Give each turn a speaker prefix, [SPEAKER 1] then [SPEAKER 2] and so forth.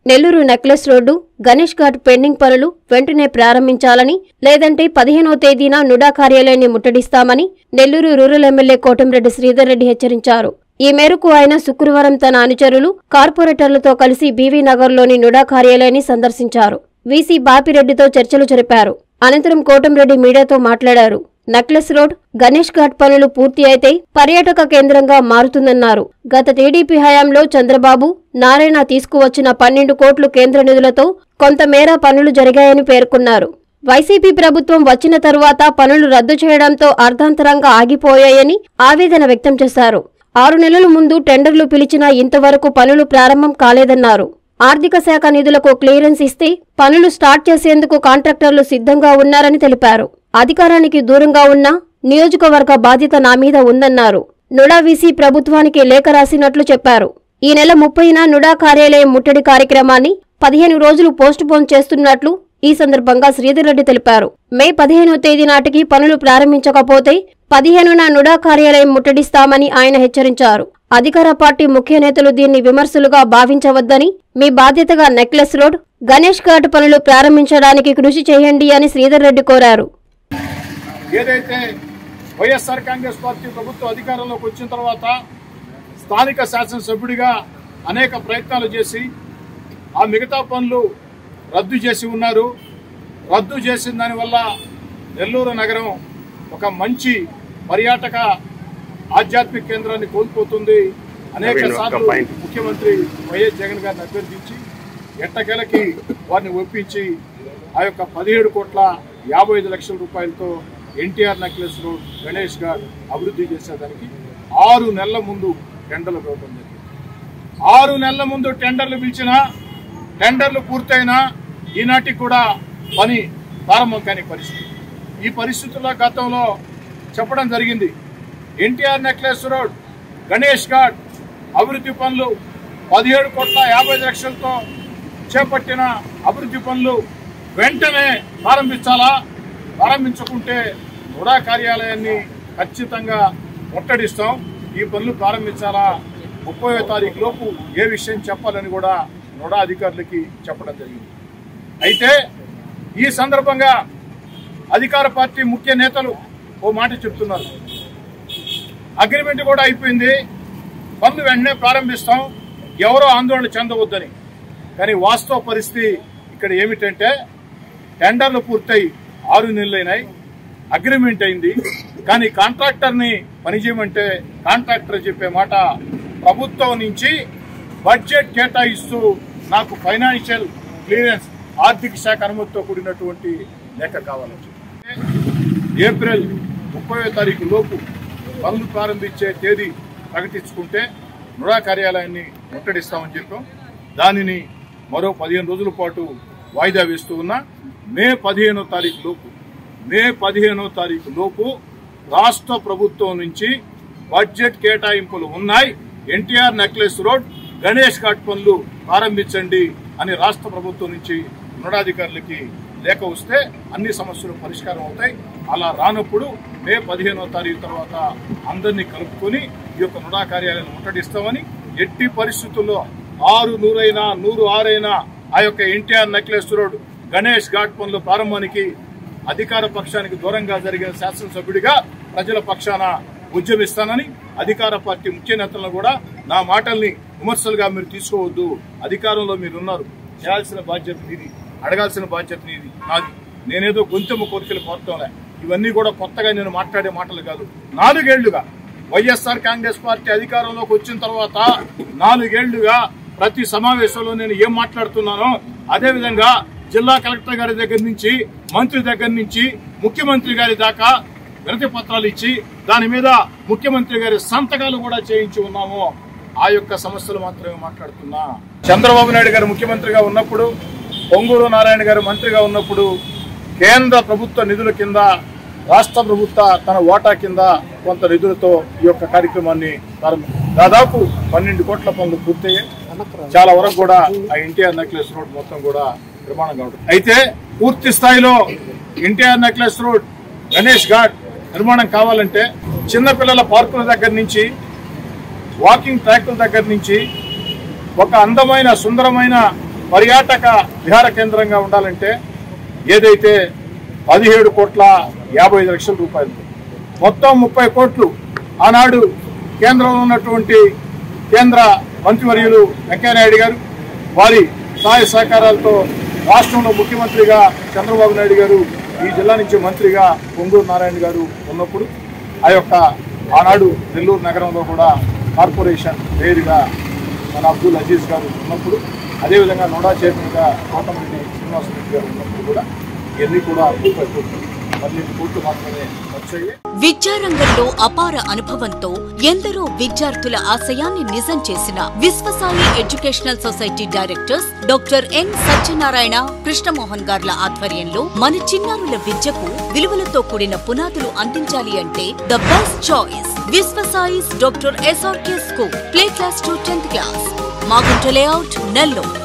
[SPEAKER 1] Nellore necklace road Ganesh ghat pending పనులు వెంటనే ప్రారంభించాలని లేదంటే పదిహేనో తేదీన నుడా కార్యాలయాన్ని ముట్టడిస్తామని నెల్లూరు రూరల్ ఎమ్మెల్యే కోటంరెడ్డి శ్రీధర్ రెడ్డి హెచ్చరించారు ఈ మేరకు ఆయన శుక్రవారం తన అనుచరులు కార్పొరేటర్లతో కలిసి బీవీ నగర్లోని నుడా కార్యాలయాన్ని సందర్శించారు వీసీ బాపిరెడ్డితో చర్చలు జరిపారు అనంతరం కోటంరెడ్డి మీడియాతో మాట్లాడారు నక్లెస్ రోడ్ గణేష్ ఘాట్ పనులు పూర్తి అయితే పర్యాటక కేంద్రంగా మారుతుందన్నారు గత టీడీపీ హయాంలో చంద్రబాబు నారాయణ తీసుకువచ్చిన పన్నెండు కోట్లు కేంద్ర నిధులతో కొంతమేర పనులు జరిగాయని పేర్కొన్నారు వైసీపీ ప్రభుత్వం వచ్చిన తరువాత పనులు రద్దు చేయడంతో అర్ధాంతరంగా ఆగిపోయాయని ఆవేదన వ్యక్తం చేశారు ఆరు నెలల ముందు టెండర్లు పిలిచినా ఇంతవరకు పనులు ప్రారంభం కాలేదన్నారు ఆర్థిక శాఖ నిధులకు క్లియరెన్స్ ఇస్తే పనులు స్టార్ట్ చేసేందుకు కాంట్రాక్టర్లు సిద్ధంగా ఉన్నారని తెలిపారు అధికారానికి దూరంగా ఉన్న నియోజకవర్గ బాధ్యత నా మీద ఉందన్నారు నుడా వీసీ ప్రభుత్వానికి లేఖ రాసినట్లు చెప్పారు ఈ నెల ముప్పైన నుడా కార్యాలయం ముట్టడి కార్యక్రమాన్ని పదిహేను రోజులు పోస్ట్ పోన్ చేస్తున్నట్లు ఈ సందర్భంగా శ్రీధర్ రెడ్డి తెలిపారు మే పదిహేనో తేదీ నాటికి పనులు ప్రారంభించకపోతే పదిహేనున నుడా కార్యాలయం ముట్టడిస్తామని ఆయన హెచ్చరించారు అధికార పార్టీ ముఖ్య నేతలు దీన్ని విమర్శలుగా భావించవద్దని మీ బాధ్యతగా నెక్లెస్ రోడ్ గణేష్ ఘాట్ పనులు ప్రారంభించడానికి కృషి చేయండి అని శ్రీధర్ రెడ్డి కోరారు
[SPEAKER 2] ఏదైతే వైఎస్ఆర్ కాంగ్రెస్ పార్టీ ప్రభుత్వం అధికారంలోకి వచ్చిన తర్వాత స్థానిక శాసనసభ్యుడిగా అనేక ప్రయత్నాలు చేసి ఆ మిగతా పనులు రద్దు చేసి ఉన్నారు రద్దు చేసిన దానివల్ల నెల్లూరు నగరం ఒక మంచి పర్యాటక ఆధ్యాత్మిక కేంద్రాన్ని కోల్పోతుంది అనేక సార్లు ముఖ్యమంత్రి వైఎస్ జగన్ గారిని అభ్యర్థించి ఎట్టకేలకి వారిని ఒప్పించి ఆ యొక్క పదిహేడు కోట్ల యాభై ఐదు లక్షల రూపాయలతో ఎన్టీఆర్ నెక్లెస్ రోడ్ గణేష్ గారు అభివృద్ధి చేసేదానికి ఆరు నెలల ముందు టెండర్లు ఇవ్వడం జరిగింది ఆరు నెలల ముందు టెండర్లు పిలిచిన టెండర్లు పూర్తయినా ఈనాటికి కూడా పని ప్రారంభం కాని పరిస్థితి ఈ పరిస్థితుల్లో గతంలో చెప్పడం జరిగింది NTR necklace road Ganesh ghat అభివృద్ధి పనులు పదిహేడు కోట్ల యాభై లక్షలతో చేపట్టిన అభివృద్ధి పనులు వెంటనే ప్రారంభించాలా ప్రారంభించకుంటే నుడా కార్యాలయాన్ని ఖచ్చితంగా ముట్టడిస్తాం ఈ పనులు ప్రారంభించాలా ముప్పై తారీఖు లోపు ఏ విషయం చెప్పాలని కూడా నుడా అధికారులకి చెప్పడం జరిగింది అయితే ఈ సందర్భంగా అధికార పార్టీ ముఖ్య నేతలు ఓ మాట చెప్తున్నారు అగ్రిమెంట్ కూడా అయిపోయింది పనులు వెంటనే ప్రారంభిస్తాం ఎవరో ఆందోళన చెందవద్దని కానీ వాస్తవ పరిస్థితి ఇక్కడ ఏమిటంటే టెండర్లు పూర్తయి ఆరు నెలలైనాయి అగ్రిమెంట్ అయింది కానీ కాంట్రాక్టర్ని పనిచేయమంటే కాంట్రాక్టర్ చెప్పే మాట ప్రభుత్వం నుంచి బడ్జెట్ కేటాయిస్తూ నాకు ఫైనాన్షియల్ క్లియరెన్స్ ఆర్థిక శాఖ అనుమతితో కూడినటువంటి లేఖ కావాలని చెప్పి ఏప్రిల్ ముప్పై తారీఖు లోపు పనులు ప్రారంభించే తేదీ ప్రకటించుకుంటే నుడా కార్యాలయాన్ని ముట్టడిస్తామని చెప్పాం దానిని మరో పదిహేను రోజుల పాటు వాయిదా వేస్తూ ఉన్నా మే పదిహేనో తారీఖు లోపు మే పదిహేనో తారీఖు లోపు రాష్ట్ర ప్రభుత్వం నుంచి బడ్జెట్ కేటాయింపులు ఉన్నాయి NTR necklace road Ganesh ghat పనులు ప్రారంభించండి అని రాష్ట్ర ప్రభుత్వం నుంచి ఉన్నతాధికారులకి లేఖ వస్తే అన్ని సమస్యలు పరిష్కారం అవుతాయి అలా రానప్పుడు మే పదిహేనో తారీఖు తర్వాత అందరినీ కలుపుకొని ఈ యొక్క నుడా కార్యాలయాన్ని ముట్టడిస్తామని ఎట్టి పరిస్థితుల్లో ఆరు నూరైనా నూరు ఆరైనా ఆ యొక్క NTR necklace road Ganesh ghat పనుల ప్రారంభానికి అధికార పక్షానికి దూరంగా జరిగిన శాసనసభ్యుడిగా ప్రజల పక్షాన ఉద్యమిస్తానని అధికార పార్టీ ముఖ్య నేతలను కూడా నా మాటల్ని విమర్శలుగా మీరు తీసుకోవద్దు అధికారంలో మీరు ఉన్నారు చేయాల్సిన బాధ్యత నీది అడగాల్సిన బాధ్యత నీది నాది నేనేదో గొంతెమ్మ కోరికలు కోరటంలే ఇవన్నీ కూడా కొత్తగా నేను మాట్లాడే మాటలు కాదు నాలుగేళ్లుగా వైఎస్ఆర్ కాంగ్రెస్ పార్టీ అధికారంలోకి వచ్చిన తర్వాత నాలుగేళ్లుగా ప్రతి సమావేశంలో నేను ఏం మాట్లాడుతున్నానో అదే విధంగా జిల్లా కలెక్టర్ గారి దగ్గర నుంచి మంత్రి దగ్గర నుంచి ముఖ్యమంత్రి గారి దాకా వినతి పత్రాలు ఇచ్చి దాని మీద ముఖ్యమంత్రి గారి సంతకాలు కూడా చేయించి ఉన్నాము ఆ యొక్క సమస్యలు మాత్రమే మాట్లాడుతున్నా చంద్రబాబు నాయుడు గారు ముఖ్యమంత్రిగా ఉన్నప్పుడు పొంగూరు నారాయణ గారు మంత్రిగా ఉన్నప్పుడు కేంద్ర ప్రభుత్వ నిధుల కింద రాష్ట్ర ప్రభుత్వ తన వాటా కింద కొంత నిధులతో ఈ యొక్క కార్యక్రమాన్ని ప్రారంభం దాదాపు పన్నెండు కోట్ల పనులు పూర్తయ్యాయి చాలా వరకు కూడా ఆ ఎన్టీఆర్ నెక్లెస్ రోడ్ మొత్తం కూడా నిర్మాణంగా ఉంటుంది అయితే పూర్తి స్థాయిలో NTR necklace road Ganesh ghat నిర్మాణం కావాలంటే చిన్నపిల్లల పార్కుల దగ్గర నుంచి వాకింగ్ ట్రాక్ల దగ్గర నుంచి ఒక అందమైన సుందరమైన పర్యాటక విహార కేంద్రంగా ఉండాలంటే ఏదైతే పదిహేడు కోట్ల యాభై ఐదు లక్షల రూపాయలు మొత్తం ముప్పై కోట్లు ఆనాడు కేంద్రంలో ఉన్నటువంటి కేంద్ర మంత్రివర్యులు వెంకయ్యనాయుడు గారు వారి సహాయ సహకారాలతో రాష్ట్రంలో ముఖ్యమంత్రిగా చంద్రబాబు నాయుడు గారు ఈ జిల్లా నుంచి మంత్రిగా పొంగూరు నారాయణ గారు ఉన్నప్పుడు ఆ యొక్క ఆనాడు నెల్లూరు నగరంలో కూడా కార్పొరేషన్ మేయర్గా మన అబ్దుల్ అజీజ్ గారు ఉన్నప్పుడు అదేవిధంగా నోడా చైర్మన్గా కోటమిరెడ్డి శ్రీనివాసరెడ్డి గారు ఉన్నప్పుడు కూడా ఇవన్నీ కూడా ముప్పై కోట్లు పన్నెండు కోట్లు మాత్రమే వచ్చాయి
[SPEAKER 3] విద్యారంగంలో అపార అనుభవంతో ఎందరో విద్యార్థుల ఆశయాన్ని నిజం చేసిన Viswasai educational society directors doctor N Satyanarayana Krishnamohan గార్ల ఆధ్వర్యంలో మన చిన్నారుల విద్యకు విలువలతో కూడిన పునాదులు అందించాలి అంటే the best choice Viswasai's doctor SRK school play class to tenth class Magunta layout Nellore